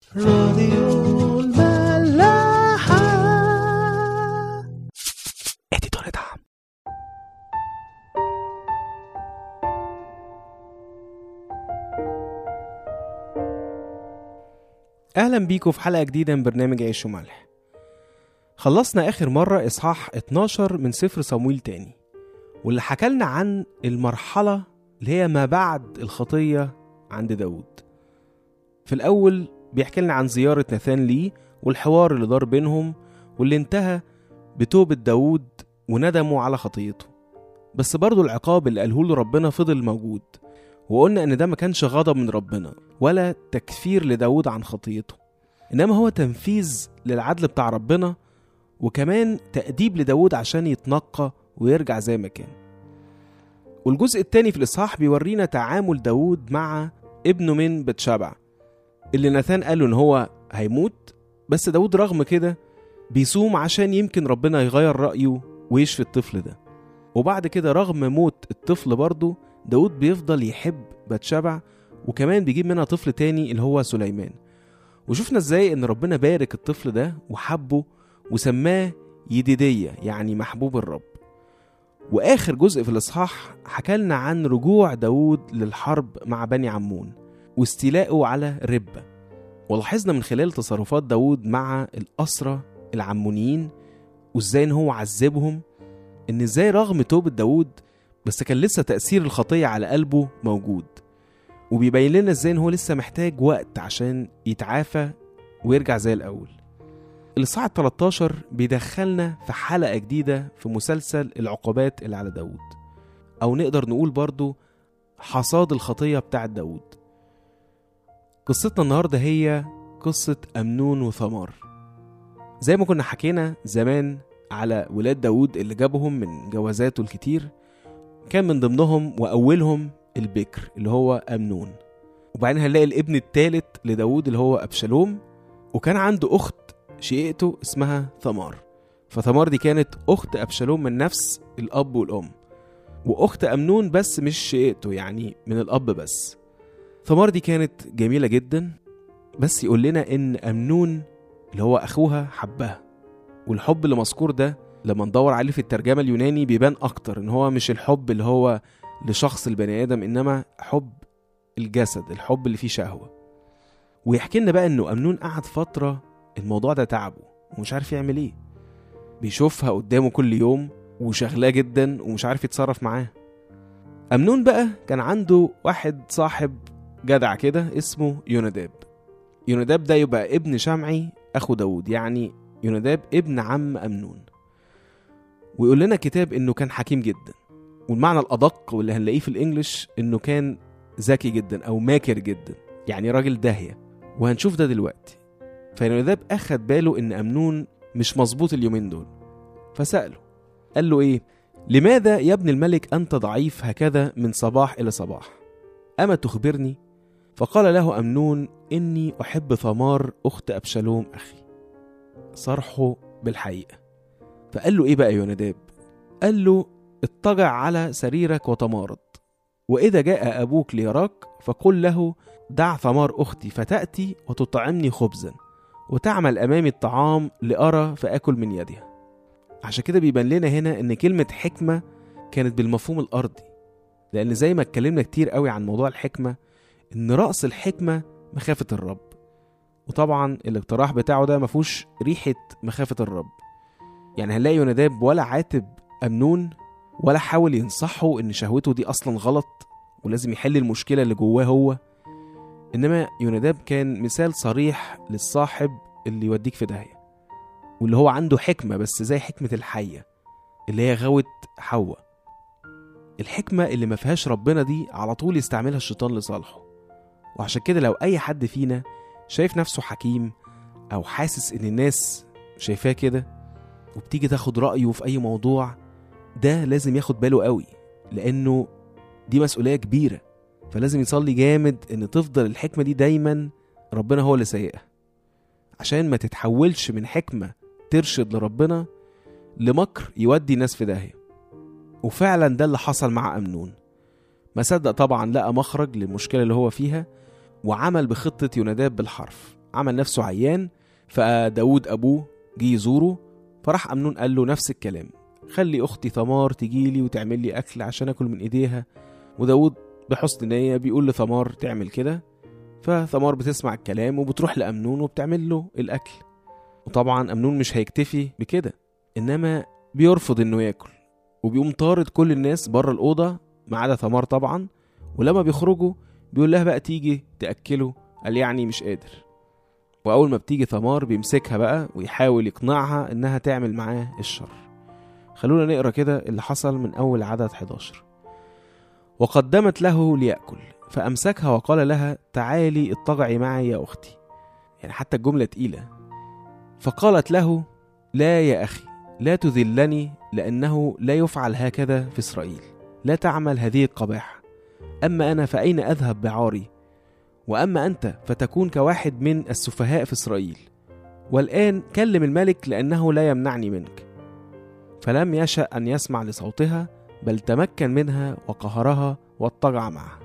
راديو الملاحة اديتور دعم أهلا بيكم في حلقة جديدة من برنامج عيش وملح خلصنا آخر مرة إصحاح 12 من سفر صمويل تاني واللي حكالنا عن المرحلة اللي هي ما بعد الخطية عند داود في الأول بيحكي لنا عن زيارة ناثان ليه والحوار اللي دار بينهم واللي انتهى بتوبة داود وندمه على خطيته بس برضه العقاب اللي قاله له ربنا فضل موجود وقلنا ان ده ما كانش غضب من ربنا ولا تكفير لداود عن خطيته انما هو تنفيذ للعدل بتاع ربنا وكمان تأديب لداود عشان يتنقى ويرجع زي ما كان والجزء التاني في الإصحاح بيورينا تعامل داود مع ابنه من بتشبع اللي ناثان قاله ان هو هيموت بس داود رغم كده بيصوم عشان يمكن ربنا يغير رأيه ويشفي الطفل ده وبعد كده رغم موت الطفل برضه داود بيفضل يحب بتشبع وكمان بيجيب منها طفل تاني اللي هو سليمان وشفنا ازاي ان ربنا بارك الطفل ده وحبه وسماه يديدية يعني محبوب الرب واخر جزء في الاصحاح حكالنا عن رجوع داود للحرب مع بني عمون واستيلائه على ربة ولاحظنا من خلال تصرفات داود مع الأسرة العمونيين وازاي ان هو عذبهم ان ازاي رغم توبة داود بس كان لسه تأثير الخطية على قلبه موجود وبيبين لنا ازاي ان هو لسه محتاج وقت عشان يتعافى ويرجع زي الأول الإصحاح 13 بيدخلنا في حلقة جديدة في مسلسل العقوبات اللي على داود أو نقدر نقول برضو حصاد الخطية بتاعة داود قصتنا النهاردة هي قصة أمنون وثمار زي ما كنا حكينا زمان على ولاد داود اللي جابهم من جوازاته الكتير كان من ضمنهم وأولهم البكر اللي هو أمنون وبعدين هنلاقي الابن الثالث لداود اللي هو أبشالوم وكان عنده أخت شقيقته اسمها ثمار فثمار دي كانت أخت أبشالوم من نفس الأب والأم وأخت أمنون بس مش شقيقته يعني من الأب بس ثمار دي كانت جميلة جدا بس يقول لنا إن أمنون اللي هو أخوها حبها والحب اللي مذكور ده لما ندور عليه في الترجمة اليوناني بيبان أكتر إن هو مش الحب اللي هو لشخص البني آدم إنما حب الجسد الحب اللي فيه شهوة ويحكي لنا بقى إنه أمنون قعد فترة الموضوع ده تعبه ومش عارف يعمل إيه بيشوفها قدامه كل يوم وشغلاه جدا ومش عارف يتصرف معاه أمنون بقى كان عنده واحد صاحب جدع كده اسمه يوناداب يوناداب ده يبقى ابن شمعي أخو داود يعني يوناداب ابن عم أمنون ويقول لنا الكتاب إنه كان حكيم جدا والمعنى الأدق واللي هنلاقيه في الإنجليش إنه كان ذكي جدا أو ماكر جدا يعني راجل داهية وهنشوف ده دلوقتي فيوناداب أخد باله إن أمنون مش مظبوط اليومين دول فسأله قال له إيه لماذا يا ابن الملك أنت ضعيف هكذا من صباح إلى صباح أما تخبرني فقال له أمنون إني أحب ثمار أخت أبشالوم أخي صرحه بالحقيقة فقال له إيه بقى يوناداب قال له اضطجع على سريرك وتمارض وإذا جاء أبوك ليراك فقل له دع ثمار أختي فتأتي وتطعمني خبزا وتعمل أمامي الطعام لأرى فأكل من يدها عشان كده بيبان لنا هنا إن كلمة حكمة كانت بالمفهوم الأرضي لأن زي ما اتكلمنا كتير قوي عن موضوع الحكمة إن رأس الحكمة مخافة الرب وطبعا الاقتراح بتاعه ده مفهوش ريحة مخافة الرب يعني هنلاقي يوناداب ولا عاتب أمنون ولا حاول ينصحه إن شهوته دي أصلا غلط ولازم يحل المشكلة اللي جواه هو إنما يوناداب كان مثال صريح للصاحب اللي يوديك في داهية واللي هو عنده حكمة بس زي حكمة الحية اللي هي غوت حواء الحكمة اللي ما فيهاش ربنا دي على طول يستعملها الشيطان لصالحه وعشان كده لو أي حد فينا شايف نفسه حكيم أو حاسس إن الناس شايفاه كده وبتيجي تاخد رأيه في أي موضوع ده لازم ياخد باله قوي لأنه دي مسؤولية كبيرة فلازم يصلي جامد إن تفضل الحكمة دي دايما ربنا هو اللي سايقها عشان ما تتحولش من حكمة ترشد لربنا لمكر يودي ناس في داهية وفعلا ده اللي حصل مع أمنون ما صدق طبعا لقى مخرج للمشكلة اللي هو فيها وعمل بخطة يوناداب بالحرف عمل نفسه عيان فداود أبوه جه يزوره فراح أمنون قال له نفس الكلام خلي أختي ثمار تجيلي وتعمل لي أكل عشان أكل من إيديها وداود بحسن نية بيقول لثمار تعمل كده فثمار بتسمع الكلام وبتروح لأمنون وبتعمل له الأكل وطبعا أمنون مش هيكتفي بكده إنما بيرفض إنه ياكل وبيقوم طارد كل الناس بره الأوضة ما عدا ثمار طبعا ولما بيخرجوا بيقول لها بقى تيجي تأكله قال يعني مش قادر وأول ما بتيجي ثمار بيمسكها بقى ويحاول يقنعها إنها تعمل معاه الشر خلونا نقرا كده اللي حصل من أول عدد 11 وقدمت له ليأكل فأمسكها وقال لها تعالي اضطجعي معي يا أختي يعني حتى الجملة تقيلة فقالت له لا يا أخي لا تذلني لأنه لا يفعل هكذا في إسرائيل لا تعمل هذه القباحة أما أنا فأين أذهب بعاري وأما أنت فتكون كواحد من السفهاء في إسرائيل والآن كلم الملك لأنه لا يمنعني منك فلم يشأ أن يسمع لصوتها بل تمكن منها وقهرها واضطجع معها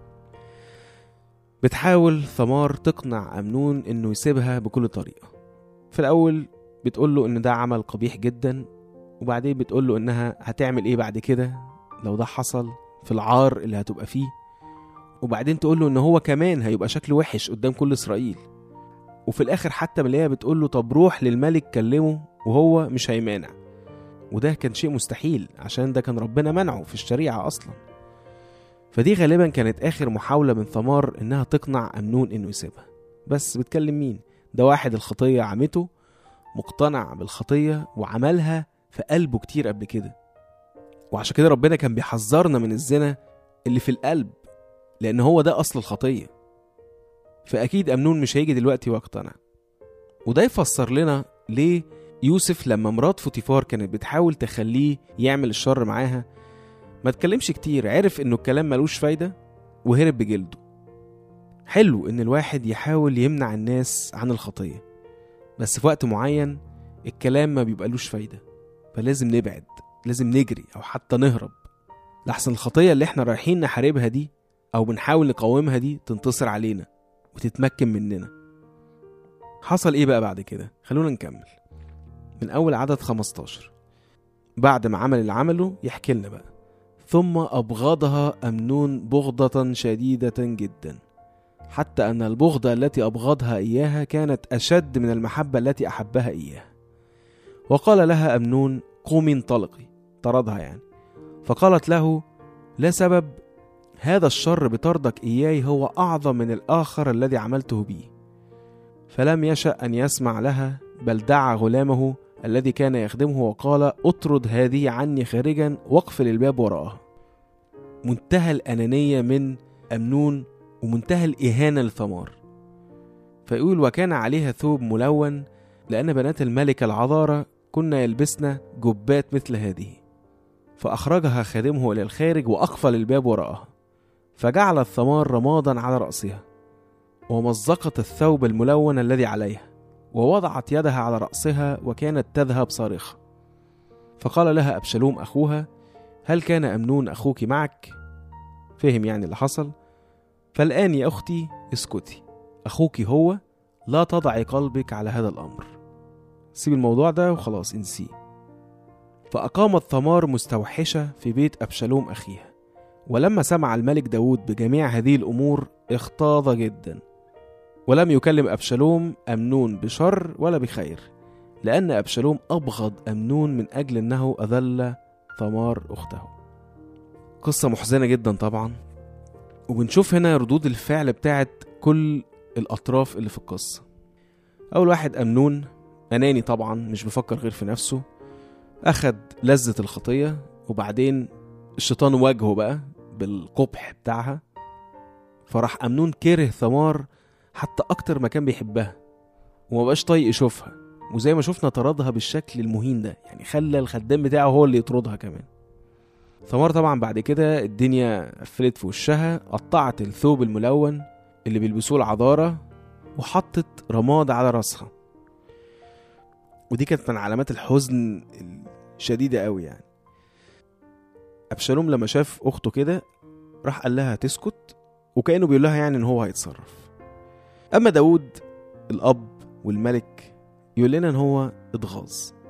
بتحاول ثمار تقنع أمنون إنه يسيبها بكل طريقة في الأول بتقول له إن ده عمل قبيح جدا وبعدين بتقول له إنها هتعمل إيه بعد كده لو ده حصل في العار اللي هتبقى فيه وبعدين تقول له إن هو كمان هيبقى شكله وحش قدام كل إسرائيل وفي الآخر حتى ملاقيها بتقول له طب روح للملك كلمه وهو مش هيمانع وده كان شيء مستحيل عشان ده كان ربنا منعه في الشريعة أصلا فدي غالبا كانت آخر محاولة من ثمار إنها تقنع أمنون إنه يسيبها بس بتكلم مين؟ ده واحد الخطية عمته مقتنع بالخطية وعملها في قلبه كتير قبل كده وعشان كده ربنا كان بيحذرنا من الزنا اللي في القلب لأن هو ده أصل الخطية فأكيد أمنون مش هيجي دلوقتي ويقتنع وده يفسر لنا ليه يوسف لما مرات فوتيفار كانت بتحاول تخليه يعمل الشر معاها ما اتكلمش كتير عرف انه الكلام ملوش فايدة وهرب بجلده حلو ان الواحد يحاول يمنع الناس عن الخطية بس في وقت معين الكلام ما بيبقالوش فايدة فلازم نبعد لازم نجري او حتى نهرب لحسن الخطية اللي احنا رايحين نحاربها دي او بنحاول نقاومها دي تنتصر علينا وتتمكن مننا حصل ايه بقى بعد كده خلونا نكمل من أول عدد 15 بعد ما عمل اللي عمله يحكي لنا بقى ثم أبغضها أمنون بغضة شديدة جدا حتى أن البغضة التي أبغضها إياها كانت أشد من المحبة التي أحبها إياها وقال لها أمنون قومي انطلقي طردها يعني فقالت له لا سبب هذا الشر بطردك إياي هو أعظم من الآخر الذي عملته بي فلم يشأ أن يسمع لها بل دعا غلامه الذي كان يخدمه وقال اطرد هذه عني خارجا واقفل الباب وراءها منتهى الأنانية من أمنون ومنتهى الإهانة لثمار فيقول وكان عليها ثوب ملون لأن بنات الملك العذارى كن يلبسن جبات مثل هذه فأخرجها خادمه إلى الخارج وأقفل الباب وراءها فجعل الثمار رمادا على رأسها ومزقت الثوب الملون الذي عليها ووضعت يدها على رأسها وكانت تذهب صارخة فقال لها أبشلوم أخوها هل كان أمنون أخوك معك؟ فهم يعني اللي حصل فالآن يا أختي اسكتي أخوك هو لا تضعي قلبك على هذا الأمر سيب الموضوع ده وخلاص انسيه فأقامت ثمار مستوحشة في بيت أبشلوم أخيها ولما سمع الملك داود بجميع هذه الأمور اختاض جدا ولم يكلم أبشلوم أمنون بشر ولا بخير لأن أبشلوم أبغض أمنون من أجل أنه أذل ثمار أخته قصة محزنة جدا طبعا وبنشوف هنا ردود الفعل بتاعت كل الأطراف اللي في القصة أول واحد أمنون أناني طبعا مش بيفكر غير في نفسه أخد لذة الخطية وبعدين الشيطان واجهه بقى بالقبح بتاعها فراح أمنون كره ثمار حتى أكتر ما كان بيحبها ومبقاش طايق يشوفها وزي ما شفنا طردها بالشكل المهين ده يعني خلى الخدام بتاعه هو اللي يطردها كمان ثمار طبعا بعد كده الدنيا قفلت في وشها قطعت الثوب الملون اللي بيلبسوه العذارة وحطت رماد على راسها ودي كانت من علامات الحزن الشديدة قوي يعني أبشالوم لما شاف أخته كده راح قال لها تسكت وكأنه بيقول لها يعني إن هو هيتصرف أما داود الأب والملك يقول لنا إن هو اتغاظ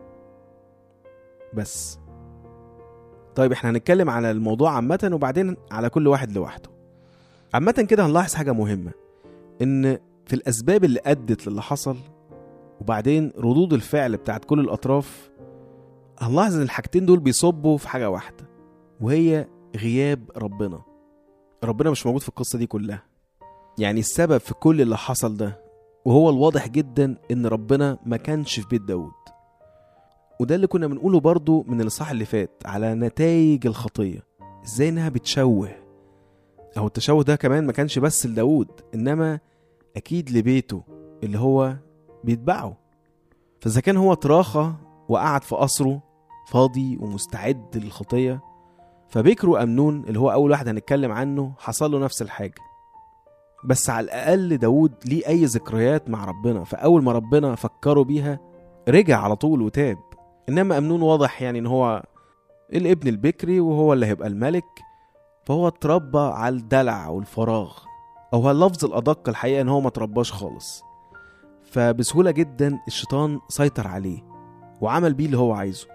بس طيب احنا هنتكلم على الموضوع عامة وبعدين على كل واحد لوحده عامة كده هنلاحظ حاجة مهمة إن في الأسباب اللي أدت للي حصل وبعدين ردود الفعل بتاعت كل الأطراف هنلاحظ إن الحاجتين دول بيصبوا في حاجة واحدة وهي غياب ربنا ربنا مش موجود في القصة دي كلها يعني السبب في كل اللي حصل ده وهو الواضح جدا إن ربنا ما كانش في بيت داود وده اللي كنا بنقوله برضو من الإصحاح اللي فات على نتائج الخطية إزاي إنها بتشوه أو التشوه ده كمان ما كانش بس لداود إنما أكيد لبيته اللي هو بيتبعه فإذا كان هو تراخى وقعد في قصره فاضي ومستعد للخطية فبكره أمنون اللي هو أول واحد هنتكلم عنه حصل له نفس الحاجة بس على الأقل داود ليه أي ذكريات مع ربنا فأول ما ربنا فكره بيها رجع على طول وتاب إنما أمنون واضح يعني إن هو الابن البكري وهو اللي هيبقى الملك فهو اتربى على الدلع والفراغ أو هو اللفظ الأدق الحقيقة إن هو ما ترباش خالص فبسهولة جدا الشيطان سيطر عليه وعمل بيه اللي هو عايزه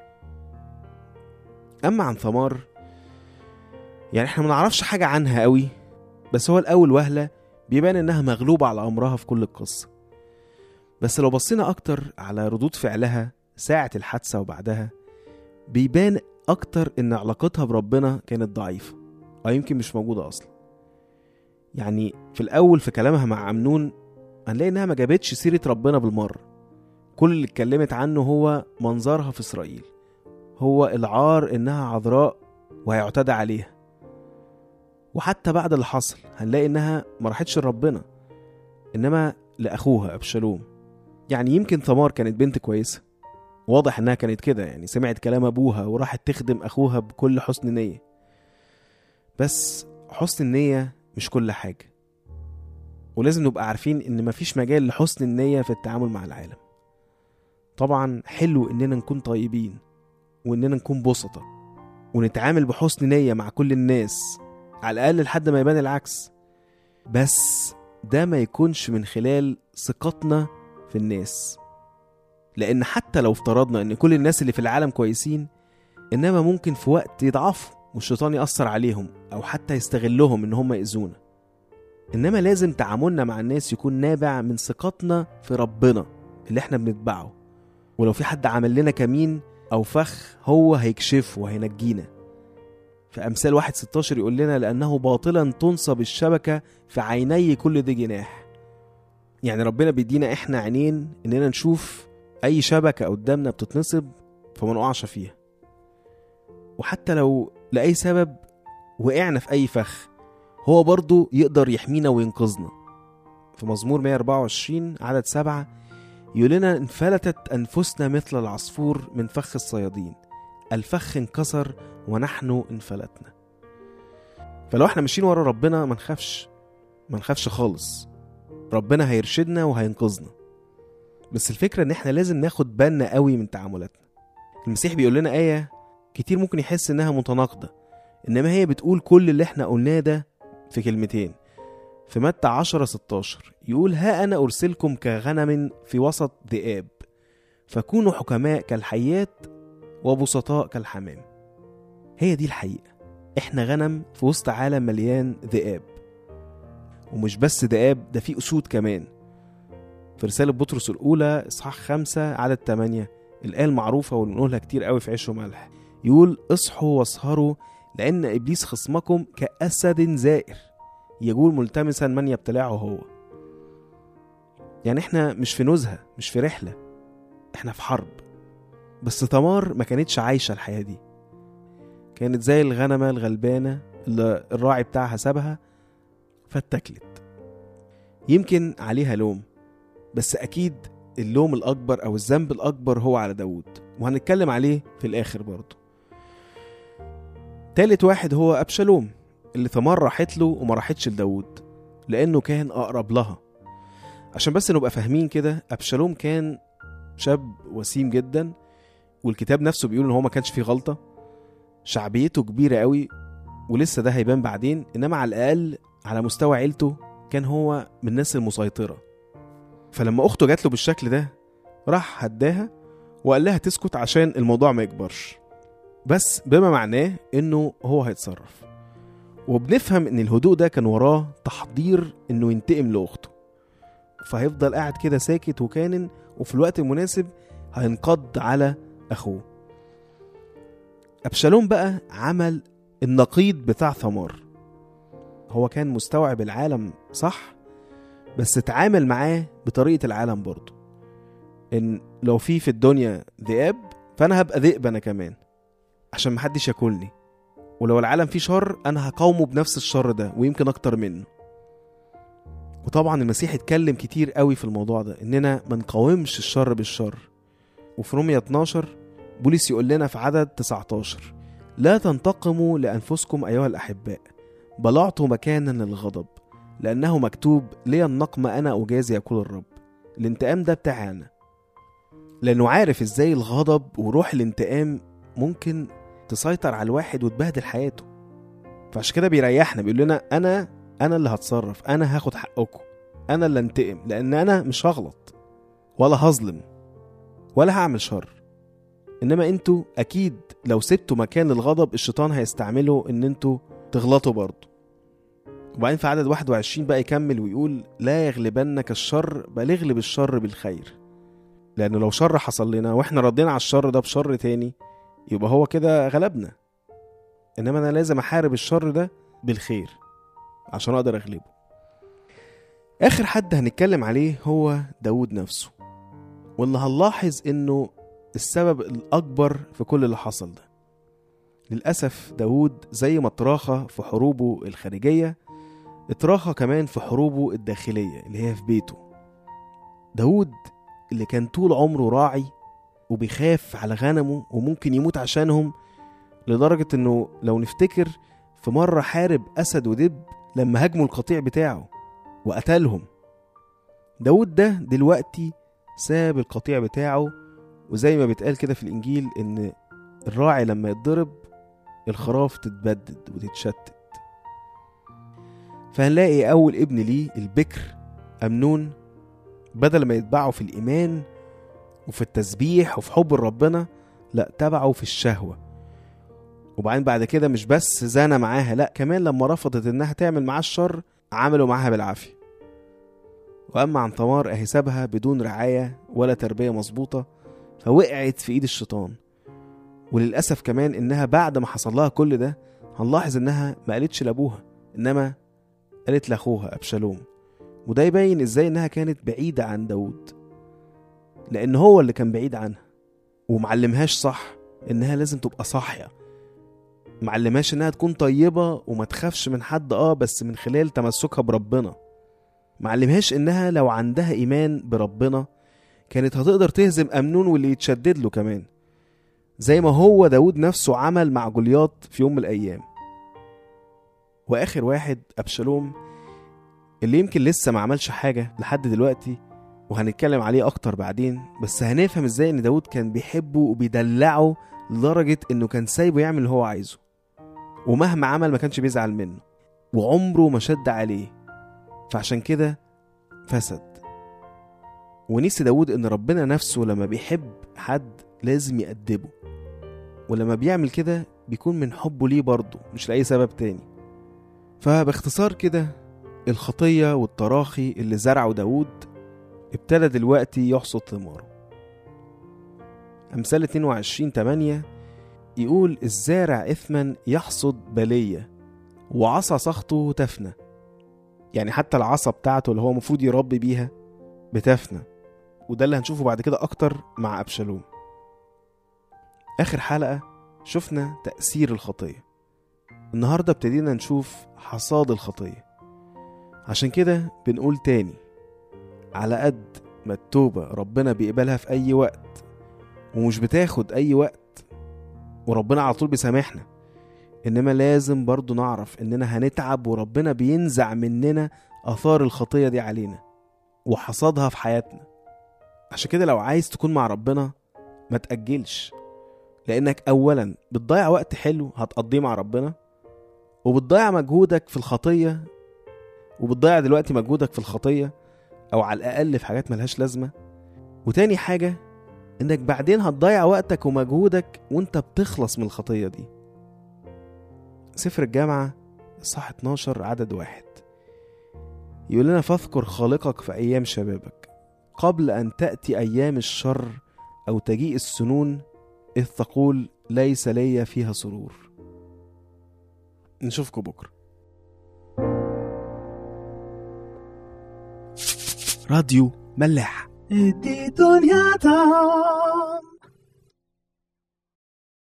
أما عن ثمار يعني احنا ما نعرفش حاجة عنها قوي بس هو الأول وهلة بيبان إنها مغلوبة على أمرها في كل القصة بس لو بصينا أكتر على ردود فعلها ساعة الحادثة وبعدها بيبان أكتر إن علاقتها بربنا كانت ضعيفة أو يمكن مش موجودة أصلا يعني في الأول في كلامها مع أمنون هنلاقي إنها ما جابتش سيرة ربنا بالمرة كل اللي اتكلمت عنه هو منظرها في إسرائيل هو العار إنها عذراء وهيعتدى عليها وحتى بعد اللي حصل هنلاقي إنها ما راحتش لربنا إنما لأخوها أبشالوم يعني يمكن ثمار كانت بنت كويسة واضح إنها كانت كده يعني سمعت كلام أبوها وراحت تخدم أخوها بكل حسن نية بس حسن النية مش كل حاجة ولازم نبقى عارفين إن مفيش مجال لحسن النية في التعامل مع العالم طبعا حلو إننا نكون طيبين وإننا نكون بسطة ونتعامل بحسن نية مع كل الناس على الأقل لحد ما يبان العكس بس ده ما يكونش من خلال ثقتنا في الناس لأن حتى لو افترضنا إن كل الناس اللي في العالم كويسين إنما ممكن في وقت يضعفوا والشيطان يأثر عليهم أو حتى يستغلهم إن هم يأذونا إنما لازم تعاملنا مع الناس يكون نابع من ثقتنا في ربنا اللي إحنا بنتبعه ولو في حد عمل لنا كمين أو فخ هو هيكشفه وهينجينا في أمثال واحد 16 يقول لنا لأنه باطلا تنصب الشبكة في عيني كل ذي جناح يعني ربنا بيدينا إحنا عينين إننا نشوف أي شبكة قدامنا بتتنصب فما نقعش فيها وحتى لو لأي سبب وقعنا في أي فخ هو برضه يقدر يحمينا وينقذنا في مزمور 124 عدد سبعة يقول لنا انفلتت أنفسنا مثل العصفور من فخ الصيادين الفخ انكسر ونحن انفلتنا فلو احنا ماشيين ورا ربنا ما نخافش ما نخافش خالص ربنا هيرشدنا وهينقذنا بس الفكرة ان احنا لازم ناخد بالنا قوي من تعاملاتنا المسيح بيقول لنا آية كتير ممكن يحس انها متناقضة انما هي بتقول كل اللي احنا قلناه ده في كلمتين في متى 10 16 يقول ها أنا أرسلكم كغنم في وسط ذئاب فكونوا حكماء كالحيات وبسطاء كالحمام هي دي الحقيقة احنا غنم في وسط عالم مليان ذئاب ومش بس ذئاب ده في أسود كمان في رسالة بطرس الأولى إصحاح خمسة عدد تمانية الآية المعروفة واللي بنقولها كتير قوي في عيش وملح يقول اصحوا واسهروا لأن إبليس خصمكم كأسد زائر يجول ملتمسا من يبتلعه هو يعني احنا مش في نزهة مش في رحلة احنا في حرب بس تمار ما كانتش عايشة الحياة دي كانت زي الغنمة الغلبانة اللي الراعي بتاعها سابها فاتكلت يمكن عليها لوم بس أكيد اللوم الأكبر أو الذنب الأكبر هو على داود وهنتكلم عليه في الآخر برضه تالت واحد هو أبشالوم اللي ثمار راحت له وما راحتش لداود لأنه كان أقرب لها عشان بس نبقى فاهمين كده أبشالوم كان شاب وسيم جدا والكتاب نفسه بيقول إن هو ما كانش فيه غلطة شعبيته كبيرة قوي ولسه ده هيبان بعدين إنما على الأقل على مستوى عيلته كان هو من الناس المسيطرة فلما اخته جات له بالشكل ده راح هداها وقال لها تسكت عشان الموضوع ما يكبرش بس بما معناه انه هو هيتصرف وبنفهم ان الهدوء ده كان وراه تحضير انه ينتقم لاخته فهيفضل قاعد كده ساكت وكانن وفي الوقت المناسب هينقض على اخوه ابشالوم بقى عمل النقيض بتاع ثمار هو كان مستوعب العالم صح بس اتعامل معاه بطريقة العالم برضه ان لو في في الدنيا ذئاب فانا هبقى ذئب انا كمان عشان محدش ياكلني ولو العالم فيه شر انا هقاومه بنفس الشر ده ويمكن اكتر منه وطبعا المسيح اتكلم كتير قوي في الموضوع ده اننا ما نقاومش الشر بالشر وفي رومية 12 بولس يقول لنا في عدد 19 لا تنتقموا لانفسكم ايها الاحباء بل اعطوا مكانا للغضب لانه مكتوب لي النقم انا اجازي يقول الرب الانتقام ده بتاعي انا لانه عارف ازاي الغضب وروح الانتقام ممكن تسيطر على الواحد وتبهدل حياته فعشان كده بيريحنا بيقول لنا انا انا اللي هتصرف انا هاخد حقكم انا اللي انتقم لان انا مش هغلط ولا هظلم ولا هعمل شر انما انتوا اكيد لو سبتوا مكان للغضب الشيطان هيستعمله ان انتوا تغلطوا برضه وبعدين في عدد 21 بقى يكمل ويقول لا يغلبنك الشر بل اغلب الشر بالخير لأن لو شر حصل لنا واحنا ردينا على الشر ده بشر تاني يبقى هو كده غلبنا انما انا لازم احارب الشر ده بالخير عشان اقدر اغلبه اخر حد هنتكلم عليه هو داود نفسه واللي هنلاحظ انه السبب الاكبر في كل اللي حصل ده للاسف داود زي ما اتراخى في حروبه الخارجيه اتراخى كمان في حروبه الداخليه اللي هي في بيته داود اللي كان طول عمره راعي وبيخاف على غنمه وممكن يموت عشانهم لدرجة انه لو نفتكر في مرة حارب أسد ودب لما هاجموا القطيع بتاعه وقتلهم داود ده دلوقتي ساب القطيع بتاعه وزي ما بيتقال كده في الإنجيل إن الراعي لما يتضرب الخراف تتبدد وتتشتت فهنلاقي أول ابن ليه البكر أمنون بدل ما يتبعه في الإيمان وفي التسبيح وفي حب ربنا لا تبعه في الشهوة وبعدين بعد كده مش بس زانى معاها لا كمان لما رفضت انها تعمل معاه الشر عملوا معاها بالعافية وأما عن ثمار أهي سابها بدون رعاية ولا تربية مظبوطة فوقعت في إيد الشيطان وللأسف كمان إنها بعد ما حصل لها كل ده هنلاحظ إنها ما قالتش لأبوها إنما قالت لأخوها أبشالوم وده يبين إزاي إنها كانت بعيدة عن داود لأن هو اللي كان بعيد عنها ومعلمهاش صح إنها لازم تبقى صاحية معلمهاش إنها تكون طيبة وما تخافش من حد آه بس من خلال تمسكها بربنا معلمهاش إنها لو عندها إيمان بربنا كانت هتقدر تهزم أمنون واللي يتشدد له كمان زي ما هو داود نفسه عمل مع جولياط في يوم من الأيام وآخر واحد أبشالوم اللي يمكن لسه ما عملش حاجة لحد دلوقتي وهنتكلم عليه أكتر بعدين بس هنفهم إزاي إن داود كان بيحبه وبيدلعه لدرجة إنه كان سايبه يعمل اللي هو عايزه ومهما عمل ما كانش بيزعل منه وعمره ما شد عليه فعشان كده فسد ونسي داود إن ربنا نفسه لما بيحب حد لازم يأدبه ولما بيعمل كده بيكون من حبه ليه برضه مش لأي سبب تاني فباختصار كده الخطية والتراخي اللي زرعه داود ابتدى دلوقتي يحصد ثماره أمثال 22 8 يقول الزارع إثما يحصد بلية وعصا سخطه تفنى يعني حتى العصا بتاعته اللي هو المفروض يربي بيها بتفنى وده اللي هنشوفه بعد كده أكتر مع أبشالوم آخر حلقة شفنا تأثير الخطية النهاردة ابتدينا نشوف حصاد الخطية عشان كده بنقول تاني على قد ما التوبة ربنا بيقبلها في أي وقت ومش بتاخد أي وقت وربنا على طول بيسامحنا إنما لازم برضو نعرف إننا هنتعب وربنا بينزع مننا آثار الخطية دي علينا وحصادها في حياتنا عشان كده لو عايز تكون مع ربنا ما تأجلش لأنك أولا بتضيع وقت حلو هتقضيه مع ربنا وبتضيع مجهودك في الخطية وبتضيع دلوقتي مجهودك في الخطية أو على الأقل في حاجات ملهاش لازمة وتاني حاجة إنك بعدين هتضيع وقتك ومجهودك وإنت بتخلص من الخطية دي سفر الجامعة الصح 12 عدد واحد يقول لنا فاذكر خالقك في أيام شبابك قبل أن تأتي أيام الشر أو تجيء السنون إذ تقول ليس لي فيها سرور نشوفكم بكرة راديو ملاح ادي دنيا طعم